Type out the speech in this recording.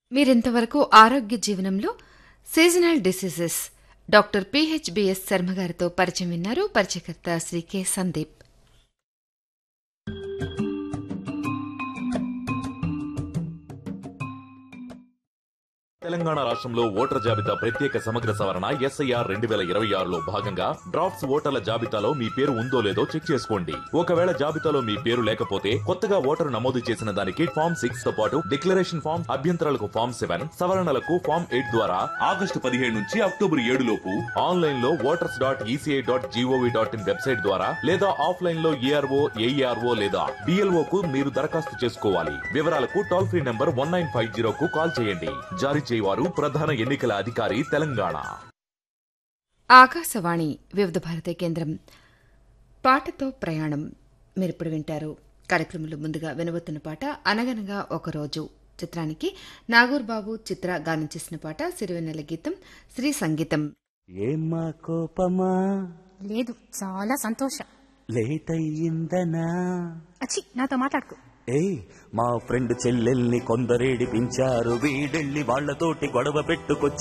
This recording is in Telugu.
మీరింతవరకు ఆరోగ్య జీవనంలో seasonal diseases doctor PHBS Sharma garu పరిచయం విన్నారు పరిచయకర్త శ్రీ కె సందీప్ తెలంగాణ రాష్ట్రంలో ఓటర్ జాబితా ప్రత్యేక సమగ్ర సవరణ ఎస్ఐఆర్ రెండు వేల ఇరవై ఆరులో భాగంగా డ్రాఫ్ట్స్ ఓటర్ల జాబితాలో మీ పేరు ఉందో లేదో చెక్ చేసుకోండి ఒకవేళ జాబితాలో మీ పేరు లేకపోతే కొత్తగా ఓటరు నమోదు చేసిన దానికి ఫామ్ సిక్స్ తో పాటు డిక్లరేషన్ ఫామ్ అభ్యంతరాలకు ఫామ్ సెవెన్ సవరణలకు ఫామ్ ఎయిట్ ద్వారా ఆగస్టు పదిహేడు నుంచి అక్టోబర్ ఏడు లోపు ఆన్లైన్ లో voters dot ECI dot GOV dot in website ద్వారా లేదా ఆఫ్లైన్ లో ఏఆర్ఓ ఏఈఆర్ఓ లేదా డిఎల్ఓ కు మీరు దరఖాస్తు చేసుకోవాలి వివరాలకు toll free number one nine five zero కు కాల్ చేయండి జారీ చేయవారు ప్రధాన ఎన్నికల అధికారి తెలంగాణ ఆకాశవాణి వివిధ భారతి కేంద్రం పాటతో ప్రయాణం మీరిప్పుడు వింటారు కార్యక్రమంలో ముందుగా వినబోతున్న పాట అనగనగా ఒకరోజు చిత్రానికి నాగూర్ బాబు చిత్ర గానం చేసిన పాట సిరివెన్నెల గీతం శ్రీ సంగీతం ఏమ్మా కోపమా లేదు చాలా సంతోషం లేట్ అయ్యిందనా అచ్చి నాతో మాట్లాడుకో ఏయ్ మా ఫ్రెండ్ చెల్లెల్ని కొందరేడిపించారు వీడెళ్ళి వాళ్ళతోటి గొడవ పెట్టుకొచ్చి